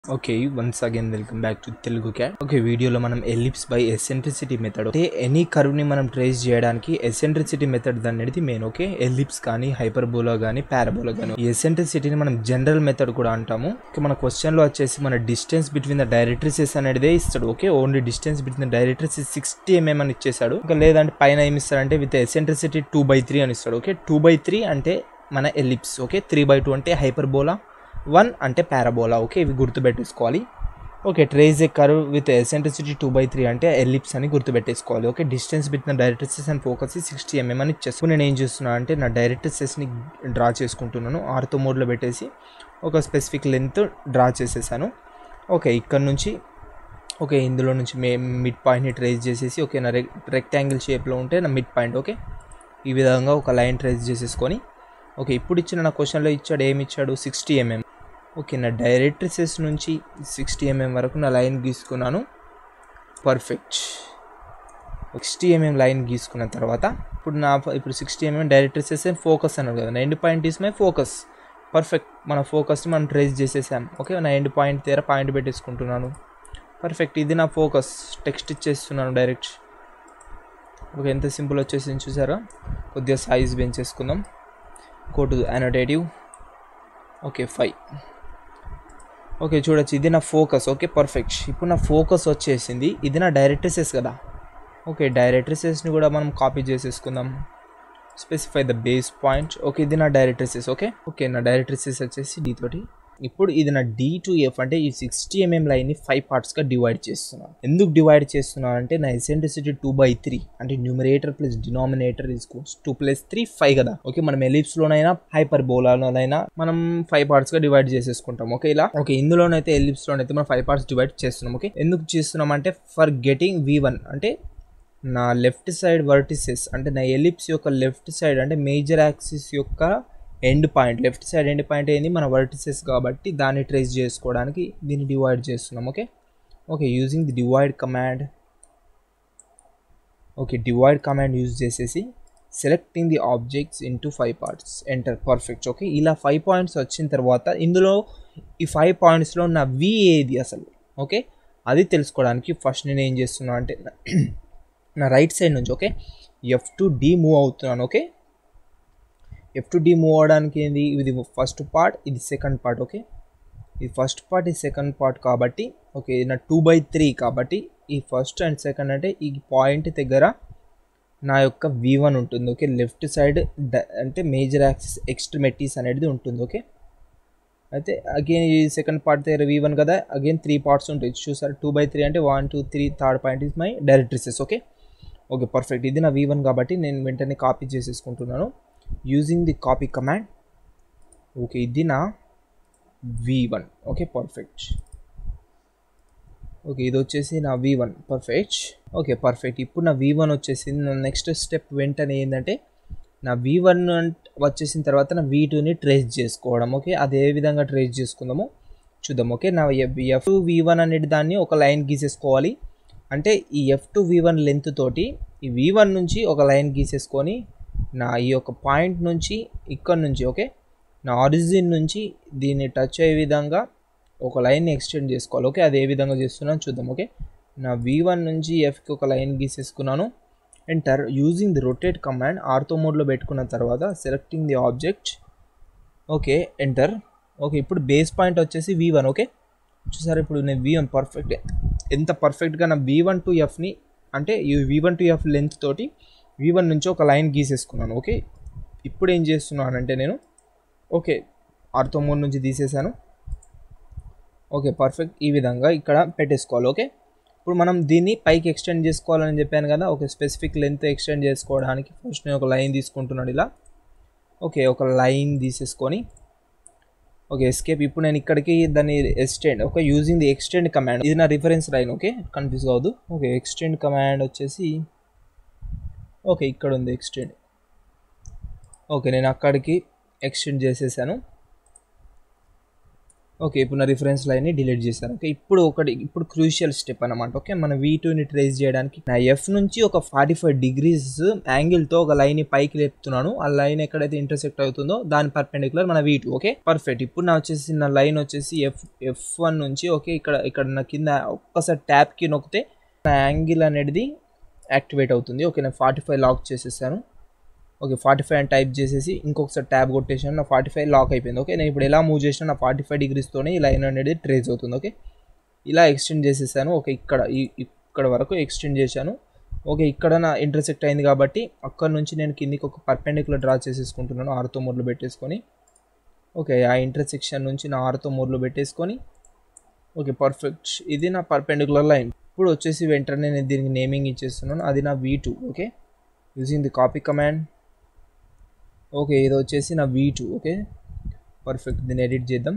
okay once again welcome back to Telugu cat okay వీడియోలో మనం ellipse by eccentricity method అంటే any కర్వ్ని మనం ట్రేస్ చేయడానికి ఎసెంట్రిసిటీ మెథడ్ అనేది మెయిన్ ఓకే ఎలిప్స్ కానీ హైపర్బోలా కానీ పారాబోలా కానీ ఈ ఎసెంట్రిసిటీని మనం జనరల్ మెథడ్ కూడా అంటాము ఓకే మన క్వశ్చన్లో వచ్చేసి మన డిస్టెన్స్ బిట్వీన్ ద డైరెక్ట్రిసెస్ అనేది ఇస్తాడు okay only distance between the directrices sixty mm అని ఇచ్చేసాడు ఇంకా లేదంటే పైన ఏమి ఇస్తాడంటే with eccentricity two by three అని ఇస్తాడు ఓకే టూ బై త్రీ అంటే మన ellipse okay three by two అంటే హైపర్బోలా వన్ అంటే పారాబోలా ఓకే ఇవి గుర్తుపెట్టేసుకోవాలి okay trace a curve with eccentricity two by three అంటే ఎలిప్స్ అని గుర్తుపెట్టేసుకోవాలి okay distance between directrices and focus sixty mm అని ఇచ్చేసి నేను ఏం చేస్తున్నా అంటే నా డైరెక్ట్రిసెస్ని డ్రా చేసుకుంటున్నాను ఆర్తో మోడ్లో పెట్టేసి ఒక స్పెసిఫిక్ లెంత్ డ్రా చేసేసాను ఓకే ఇక్కడ నుంచి ఓకే ఇందులో నుంచి మే మిడ్ పాయింట్ని ట్రేస్ చేసేసి ఓకే నా రెక్ రెక్టాంగిల్ షేప్లో ఉంటే నా మిడ్ పాయింట్ ఓకే ఈ విధంగా ఒక లైన్ ట్రేస్ చేసేసుకొని ఓకే ఇప్పుడు ఇచ్చిన నా క్వశ్చన్లో ఇచ్చాడు ఏమి ఇచ్చాడు సిక్స్టీ ఎంఎం ఓకే నా డైరెక్ట్రిసెస్ నుంచి సిక్స్టీ ఎంఎం వరకు నా లైన్ గీసుకున్నాను పర్ఫెక్ట్ సిక్స్టీ ఎంఎం లైన్ గీసుకున్న తర్వాత ఇప్పుడు నా ఇప్పుడు సిక్స్టీ ఎంఎం డైరెక్ట్రిసెస్ ఫోకస్ అన్నారు కదా నా end point is my focus perfect మన ఫోకస్ని మనం ట్రేస్ చేసేసాం ఓకే నా ఎండ్ పాయింట్ దగ్గర పాయింట్ పెట్టేసుకుంటున్నాను పర్ఫెక్ట్ ఇది నా ఫోకస్ టెక్స్ట్ ఇచ్చేస్తున్నాను డైరెక్ట్ ఓకే ఎంత సింపుల్ వచ్చేసి చూసారా కొద్దిగా సైజ్ పెంచేసుకుందాం go to annotative okay five okay చూడొచ్చు ఇది నా ఫోకస్ ఓకే పర్ఫెక్ట్ ఇప్పుడు నా ఫోకస్ వచ్చేసింది ఇది నా డైరెక్ట్రిసెస్ కదా ఓకే డైరెక్ట్రిసెస్ని కూడా మనం కాపీ చేసేసుకుందాం specify the base point okay ఇది నా డైరెక్ట్రిసెస్ ఓకే ఓకే నా డైరెక్ట్రిసెస్ వచ్చేసి డి తోటి ఇప్పుడు ఇది నా డి టు ఎఫ్ అంటే ఈ సిక్స్టీ ఎంఎం లైన్ని ఫైవ్ పార్ట్స్గా డివైడ్ చేస్తున్నాను ఎందుకు డివైడ్ చేస్తున్నాను అంటే నా ఎసెంట్రిసిటీ టూ బై త్రీ అంటే న్యూమరేటర్ ప్లస్ డినామినేటర్ ఈస్కోస్ టూ ప్లస్ త్రీ ఫైవ్ కదా ఓకే మనం ఎలిప్స్లోనైనా హైపర్ బోలాలోనైనా మనం ఫైవ్ పార్ట్స్గా డివైడ్ చేసేసుకుంటాం ఓకే ఇలా ఓకే ఇందులోనైతే ఎలిప్స్లోనైతే మనం ఫైవ్ పార్ట్స్ డివైడ్ చేస్తున్నాం ఓకే ఎందుకు చేస్తున్నాం అంటే ఫర్ గెటింగ్ వి వన్ అంటే నా లెఫ్ట్ సైడ్ వర్టిసెస్ అంటే నా ఎలిప్స్ యొక్క లెఫ్ట్ సైడ్ అంటే మేజర్ యాక్సిస్ యొక్క end point left side end point ఏంది మన వర్టిసెస్ కాబట్టి దాన్ని ట్రేస్ చేసుకోవడానికి దీన్ని డివైడ్ చేస్తున్నాం okay okay using the divide command okay divide command use చేసేసి selecting the objects into five parts enter perfect okay ఇలా ఫైవ్ పాయింట్స్ వచ్చిన తర్వాత ఇందులో ఈ ఫైవ్ పాయింట్స్లో నా వి ఏది అసలు ఓకే అది తెలుసుకోవడానికి ఫస్ట్ నేను ఏం చేస్తున్నా అంటే నా రైట్ సైడ్ నుంచి okay F to D move అవుతున్నాను okay F to D move అవడానికి ఏంది ఇది ఫస్ట్ పార్ట్ ఇది సెకండ్ పార్ట్ ఓకే ఇది ఫస్ట్ పార్ట్ ఇది సెకండ్ పార్ట్ కాబట్టి ఓకే ఇది నా టూ బై త్రీ కాబట్టి ఈ ఫస్ట్ అండ్ సెకండ్ అంటే ఈ పాయింట్ దగ్గర నా యొక్క వి వన్ ఉంటుంది ఓకే లెఫ్ట్ సైడ్ అంటే మేజర్ యాక్సిస్ ఎక్స్ట్రిమెటీస్ అనేది ఉంటుంది ఓకే అయితే అగైన్ ఈ సెకండ్ పార్ట్ దగ్గర వి వన్ కదా అగైన్ త్రీ పార్ట్స్ ఉంటాయి చూసారు టూ బై త్రీ అంటే one two three third point is my directrices okay okay perfect ఇది నా వి వన్ కాబట్టి నేను వెంటనే కాపీ చేసేసుకుంటున్నాను using the copy command okay ఇది నా V one okay perfect okay ఇది వచ్చేసి నా V one perfect okay perfect ఇప్పుడు నా వి వన్ వచ్చేసింది నా నెక్స్ట్ స్టెప్ వెంటనే ఏంటంటే నా వి వన్ వచ్చేసిన తర్వాత నా వి టూని ట్రేస్ చేసుకోవడం ఓకే అది ఏ విధంగా ట్రేస్ చేసుకుందామో చూద్దాం ఓకే నా ఎఫ్ టూ వి వన్ అనేది దాన్ని ఒక లైన్ గీసేసుకోవాలి అంటే ఈ F to V one length తోటి ఈ వి వన్ నుంచి ఒక లైన్ గీసేసుకొని నా ఈ యొక్క పాయింట్ నుంచి ఇక్కడ నుంచి ఓకే నా ఆరిజిన్ నుంచి దీన్ని టచ్ అయ్యే విధంగా ఒక లైన్ని ఎక్స్టెండ్ చేసుకోవాలి ఓకే అది ఏ విధంగా చేస్తున్నాను చూద్దాం ఓకే నా వి వన్ నుంచి ఎఫ్కి ఒక లైన్ గీసేసుకున్నాను enter using the rotate command ortho మోడ్లో పెట్టుకున్న తర్వాత selecting the object okay enter okay ఇప్పుడు బేస్ పాయింట్ వచ్చేసి వి వన్ ఓకే చూసారు ఇప్పుడు నేను వి వన్ పర్ఫెక్ట్ ఎంత పర్ఫెక్ట్గా నా వి వన్ టు ఎఫ్ని అంటే ఈ V one to F length తోటి వి వన్ నుంచి ఒక లైన్ గీసేసుకున్నాను ఓకే ఇప్పుడు ఏం చేస్తున్నానంటే నేను ఓకే ఆర్తో మోడ్ నుంచి తీసేసాను ఓకే పర్ఫెక్ట్ ఈ విధంగా ఇక్కడ పెట్టేసుకోవాలి ఓకే ఇప్పుడు మనం దీన్ని పైకి ఎక్స్టెండ్ చేసుకోవాలని చెప్పాను కదా ఒక స్పెసిఫిక్ లెంత్ ఎక్స్టెండ్ చేసుకోవడానికి ఫస్ట్ నేను ఒక లైన్ తీసుకుంటున్నాను ఇలా ఓకే ఒక లైన్ తీసేసుకొని ఓకే ఎస్కేప్ ఇప్పుడు నేను ఇక్కడికి దాన్ని extend okay using the extend command ఇది నా రిఫరెన్స్ లైన్ ఓకే కన్ఫ్యూజ్ కావద్దు ఓకే ఎక్స్టెండ్ కమాండ్ వచ్చేసి ఓకే ఇక్కడ ఉంది ఎక్స్టెండ్ ఓకే నేను అక్కడికి ఎక్స్టెండ్ చేసేసాను ఓకే ఇప్పుడు నా రిఫరెన్స్ లైన్ని డిలీట్ చేశాను ఓకే ఇప్పుడు ఒకటి ఇప్పుడు క్రూషియల్ స్టెప్ అనమాట ఓకే మన వీ టూని ట్రేస్ చేయడానికి నా ఎఫ్ నుంచి ఒక ఫార్టీ ఫైవ్ డిగ్రీస్ యాంగిల్తో ఒక లైన్ పైకి లేపుతున్నాను ఆ లైన్ ఎక్కడైతే ఇంటర్సెక్ట్ అవుతుందో దాని పర్పెండిక్యులర్ మన వీ టూ ఓకే పర్ఫెక్ట్ ఇప్పుడు నా వచ్చేసి నా లైన్ వచ్చేసి ఎఫ్ ఎఫ్ వన్ నుంచి ఓకే ఇక్కడ ఇక్కడ నా కింద ఒక్కసారి ట్యాప్కి నొక్కితే నా యాంగిల్ అనేది యాక్టివేట్ అవుతుంది ఓకే నేను ఫార్టీ ఫైవ్ లాక్ చేసేసాను ఓకే ఫార్టీ ఫైవ్ అని టైప్ చేసేసి ఇంకొకసారి ట్యాబ్ కొట్టేసాను నా ఫార్టీ ఫైవ్ లాక్ అయిపోయింది ఓకే నేను ఇప్పుడు ఎలా మూవ్ చేసినా నా ఫార్టీ ఫైవ్ డిగ్రీస్తోనే ఈ లైన్ అనేది ట్రేస్ అవుతుంది ఓకే ఇలా ఎక్స్టెండ్ చేసేసాను ఓకే ఇక్కడ ఈ ఇక్కడ వరకు ఎక్స్టెండ్ చేశాను ఓకే ఇక్కడ నా ఇంటర్సెక్ట్ అయింది కాబట్టి అక్కడ నుంచి నేను కిందికి ఒక పర్పెండిక్యులర్ డ్రా చేసేసుకుంటున్నాను ఆరుతో మొదలు పెట్టేసుకొని ఓకే ఆ ఇంటర్సెక్షన్ నుంచి నా ఆరుతో మొదలు పెట్టేసుకొని ఓకే పర్ఫెక్ట్ ఇది నా పర్పెండిక్యులర్ లైన్ ఇప్పుడు వచ్చేసి వెంటనే నేను దీనికి నేమింగ్ ఇచ్చేస్తున్నాను అది నా V two okay using the copy command okay ఇది వచ్చేసి నా వీ టూ ఓకే పర్ఫెక్ట్ దీన్ని ఎడిట్ చేద్దాం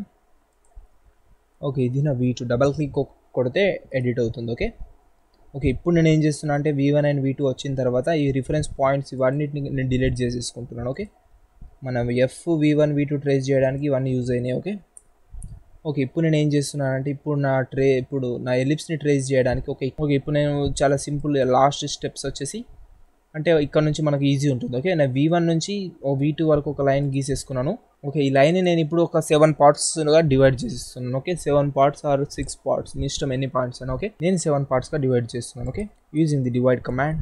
ఓకే ఇది నా వీ టూ డబల్ క్లిక్ కొడితే ఎడిట్ అవుతుంది ఓకే ఓకే ఇప్పుడు నేను ఏం చేస్తున్నా అంటే V one and V two వచ్చిన తర్వాత ఈ రిఫరెన్స్ పాయింట్స్ ఇవన్నిటిని నేను డిలీట్ చేసేసుకుంటున్నాను ఓకే మనం F V one V two trace చేయడానికి ఇవన్నీ యూజ్ అయినాయి ఓకే ఓకే ఇప్పుడు నేను ఏం చేస్తున్నానంటే ఇప్పుడు నా ట్రే ఇప్పుడు నా ఎలిప్స్ని ట్రేస్ చేయడానికి ఓకే ఓకే ఇప్పుడు నేను చాలా సింపుల్ లాస్ట్ స్టెప్స్ వచ్చేసి అంటే ఇక్కడ నుంచి మనకు ఈజీ ఉంటుంది ఓకే నేను వీ వన్ నుంచి ఓ వీ టూ వరకు ఒక లైన్ గీసేసుకున్నాను ఓకే ఈ లైన్ నేను ఇప్పుడు ఒక సెవెన్ పార్ట్స్గా డివైడ్ చేసేస్తున్నాను okay seven parts or six parts మీ ఇష్టం ఎన్ని పార్ట్స్ అని ఓకే నేను సెవెన్ పార్ట్స్గా డివైడ్ చేస్తున్నాను okay using the divide command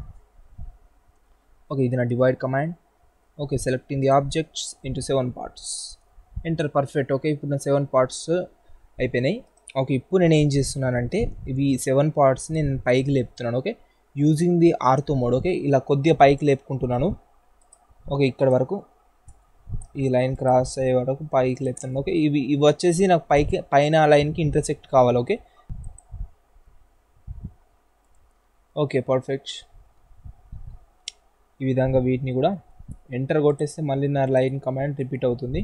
okay ఇది నా divide command okay selecting the objects into seven parts enter perfect okay ఇప్పుడు నా సెవెన్ పార్ట్స్ అయిపోయినాయి ఓకే ఇప్పుడు నేను ఏం చేస్తున్నానంటే ఇవి సెవెన్ పార్ట్స్ని నేను పైకి లేపుతున్నాను okay using the ortho mode okay ఇలా కొద్దిగా పైకి లేపుకుంటున్నాను ఓకే ఇక్కడ వరకు ఈ లైన్ క్రాస్ అయ్యే వరకు పైకి లేపుతున్నాను ఓకే ఇవి ఇవి వచ్చేసి నాకు పైకి పైన లైన్కి ఇంటర్సెక్ట్ కావాలి ఓకే ఓకే పర్ఫెక్ట్ ఈ విధంగా వీటిని కూడా ఎంటర్ కొట్టేస్తే మళ్ళీ నా లైన్ కమాండ్ రిపీట్ అవుతుంది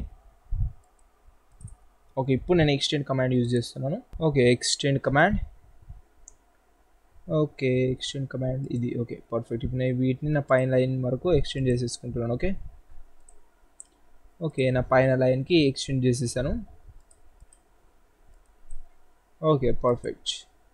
ఓకే ఇప్పుడు నేను ఎక్స్టెండ్ కమాండ్ యూజ్ చేస్తున్నాను okay extend command okay extend command ఇది ఓకే పర్ఫెక్ట్ ఇప్పుడు నేను వీటిని నా పైన లైన్ వరకు ఎక్స్టెండ్ చేసేసుకుంటున్నాను ఓకే ఓకే నా పైన లైన్కి ఎక్స్టెండ్ చేసేసాను ఓకే పర్ఫెక్ట్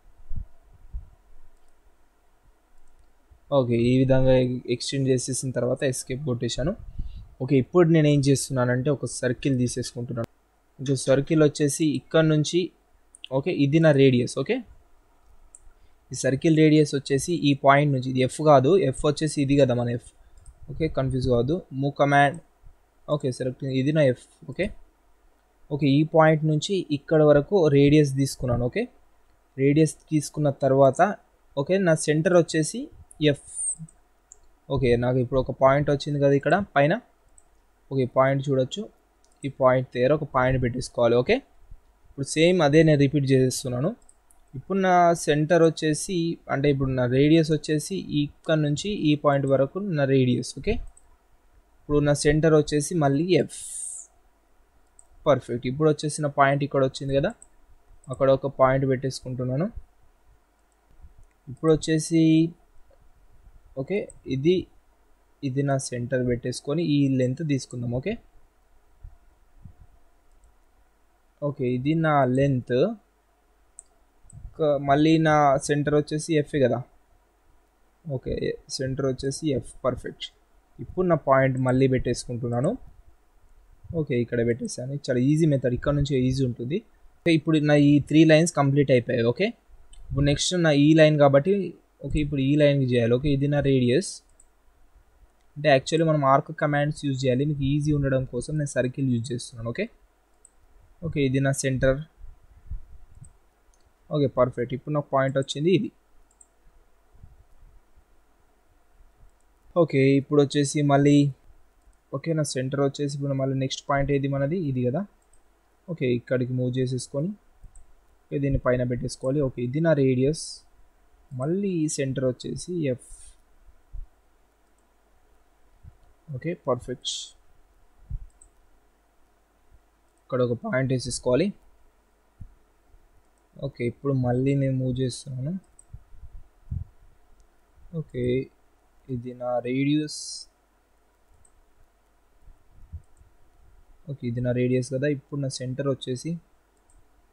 ఓకే ఈ విధంగా ఎక్స్టెండ్ చేసేసిన తర్వాత ఎస్కేప్ కొట్టేశాను ఓకే ఇప్పుడు నేను ఏం చేస్తున్నానంటే ఒక సర్కిల్ తీసేసుకుంటున్నాను ఒక సర్కిల్ వచ్చేసి ఇక్కడ నుంచి ఓకే ఇది నా రేడియస్ ఓకే ఈ సర్కిల్ రేడియస్ వచ్చేసి ఈ పాయింట్ నుంచి ఇది ఎఫ్ కాదు ఎఫ్ వచ్చేసి ఇది కదా మన ఎఫ్ ఓకే కన్ఫ్యూజ్ కావద్దు మూ కమాండ్ ఓకే సెలెక్ట్ ఇది నా ఎఫ్ ఓకే ఓకే ఈ పాయింట్ నుంచి ఇక్కడ వరకు రేడియస్ తీసుకున్నాను ఓకే రేడియస్ తీసుకున్న తర్వాత ఓకే నా సెంటర్ వచ్చేసి ఎఫ్ ఓకే నాకు ఇప్పుడు ఒక పాయింట్ వచ్చింది కదా ఇక్కడ పైన ఓకే పాయింట్ చూడొచ్చు ఈ పాయింట్ దగ్గర ఒక పాయింట్ పెట్టేసుకోవాలి ఓకే ఇప్పుడు సేమ్ అదే నేను రిపీట్ చేసేస్తున్నాను ఇప్పుడు నా సెంటర్ వచ్చేసి అంటే ఇప్పుడు నా రేడియస్ వచ్చేసి ఇక్కడ నుంచి ఈ పాయింట్ వరకు నా రేడియస్ ఓకే ఇప్పుడు నా సెంటర్ వచ్చేసి మళ్ళీ ఎఫ్ పర్ఫెక్ట్ ఇప్పుడు వచ్చేసిన పాయింట్ ఇక్కడ వచ్చింది కదా అక్కడ ఒక పాయింట్ పెట్టేసుకుంటున్నాను ఇప్పుడు వచ్చేసి ఓకే ఇది ఇది నా సెంటర్ పెట్టేసుకొని ఈ లెంత్ తీసుకుందాం ఓకే ఓకే ఇది నా లెంత్ మళ్ళీ నా సెంటర్ వచ్చేసి ఎఫ్ కదా ఓకే సెంటర్ వచ్చేసి ఎఫ్ పర్ఫెక్ట్ ఇప్పుడు నా పాయింట్ మళ్ళీ పెట్టేసుకుంటున్నాను ఓకే ఇక్కడ పెట్టేసాను చాలా ఈజీ మెథడ్ ఇక్కడ నుంచి ఈజీ ఉంటుంది ఓకే ఇప్పుడు నా ఈ త్రీ లైన్స్ కంప్లీట్ అయిపోయాయి ఓకే ఇప్పుడు నెక్స్ట్ నా ఈ లైన్ కాబట్టి ఓకే ఇప్పుడు ఈ లైన్కి చేయాలి ఓకే ఇది నా రేడియస్ అంటే యాక్చువల్లీ మనం ఆర్క్ కమాండ్స్ యూజ్ చేయాలి మీకు ఈజీ ఉండడం కోసం నేను సర్కిల్ యూజ్ చేస్తున్నాను ఓకే ఓకే ఇది నా సెంటర్ ఓకే పర్ఫెక్ట్ ఇప్పుడు నాకు పాయింట్ వచ్చింది ఇది ఓకే ఇప్పుడు వచ్చేసి మళ్ళీ ఓకే నా సెంటర్ వచ్చేసి ఇప్పుడు మళ్ళీ నెక్స్ట్ పాయింట్ ఏది మనది ఇది కదా ఓకే ఇక్కడికి మూవ్ చేసేసుకొని ఓకే దీన్ని పైన పెట్టేసుకోవాలి ఓకే ఇది నా రేడియస్ మళ్ళీ ఈ సెంటర్ వచ్చేసి ఎఫ్ ఓకే పర్ఫెక్ట్ ఇక్కడ ఒక పాయింట్ వేసేసుకోవాలి ఓకే ఇప్పుడు మళ్ళీ నేను మూవ్ చేస్తున్నాను ఓకే ఇది నా రేడియస్ ఓకే ఇది నా రేడియస్ కదా ఇప్పుడు నా సెంటర్ వచ్చేసి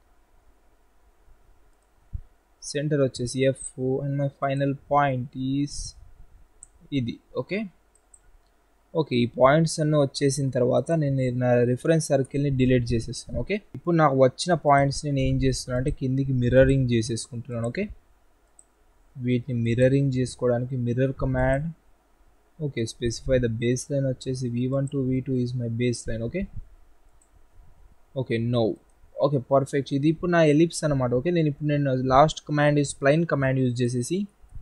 సెంటర్ వచ్చేసి F and my final point is ఇది ఓకే ఓకే ఈ పాయింట్స్ అన్నీ వచ్చేసిన తర్వాత నేను నా రిఫరెన్స్ సర్కిల్ని డిలీట్ చేసేస్తాను ఓకే ఇప్పుడు నాకు వచ్చిన పాయింట్స్ నేను ఏం చేస్తున్నాను అంటే కిందికి మిర్రరింగ్ చేసేసుకుంటున్నాను ఓకే వీటిని మిర్రరింగ్ చేసుకోవడానికి mirror command okay specify the base line వచ్చేసి V one to V two is my base line okay okay no okay perfect ఇది ఇప్పుడు నా ఎలిప్స్ అనమాట ఓకే నేను ఇప్పుడు నేను last command use spline command use చేసేసి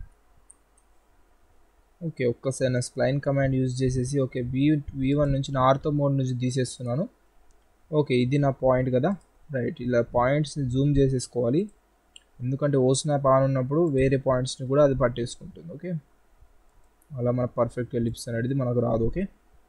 ఓకే ఒక్కసారి నా స్ప్లైన్ కమాండ్ యూజ్ చేసేసి ఓకే వి వి వన్ నుంచి నా ఆర్తో మోడ్ నుంచి తీసేస్తున్నాను ఓకే ఇది నా పాయింట్ కదా రైట్ ఇలా పాయింట్స్ని జూమ్ చేసేసుకోవాలి ఎందుకంటే ఓ స్నాప్ ఆన్ ఉన్నప్పుడు వేరే పాయింట్స్ని కూడా అది పట్టేసుకుంటుంది ఓకే అలా మన పర్ఫెక్ట్ ఎలిప్స్ అనేది మనకు రాదు ఓకే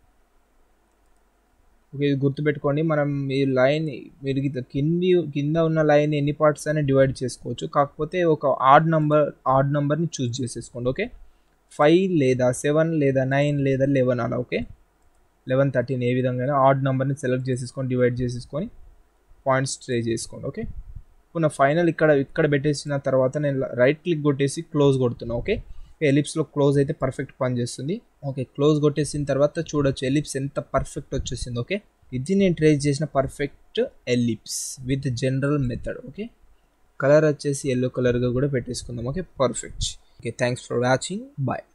ఓకే ఇది గుర్తుపెట్టుకోండి మనం ఈ లైన్ మీరు కింది కింద ఉన్న లైన్ ఎన్ని పార్ట్స్ అయినా డివైడ్ చేసుకోవచ్చు కాకపోతే ఒక ఆడ్ నంబర్ ఆడ్ నెంబర్ని చూస్ చేసేసుకోండి ఓకే ఫైవ్ లేదా సెవెన్ లేదా నైన్ లేదా లెవెన్ అలా ఓకే లెవెన్ థర్టీన్ ఏ విధంగా ఆడ్ నెంబర్ని సెలెక్ట్ చేసేసుకొని డివైడ్ చేసేసుకొని పాయింట్స్ ట్రే చేసుకోండి ఓకే ఇప్పుడు నా ఫైనల్ ఇక్కడ ఇక్కడ పెట్టేసిన తర్వాత నేను రైట్ క్లిక్ కొట్టేసి క్లోజ్ కొడుతున్నా ఓకే ఎలిప్స్లో క్లోజ్ అయితే పర్ఫెక్ట్ పని చేస్తుంది ఓకే క్లోజ్ కొట్టేసిన తర్వాత చూడొచ్చు ఎలిప్స్ ఎంత పర్ఫెక్ట్ వచ్చేసింది ఓకే ఇది నేను ట్రేస్ చేసిన perfect ellipse with general method okay colour వచ్చేసి ఎల్లో కలర్గా కూడా పెట్టేసుకుందాం okay perfect okay thanks for watching bye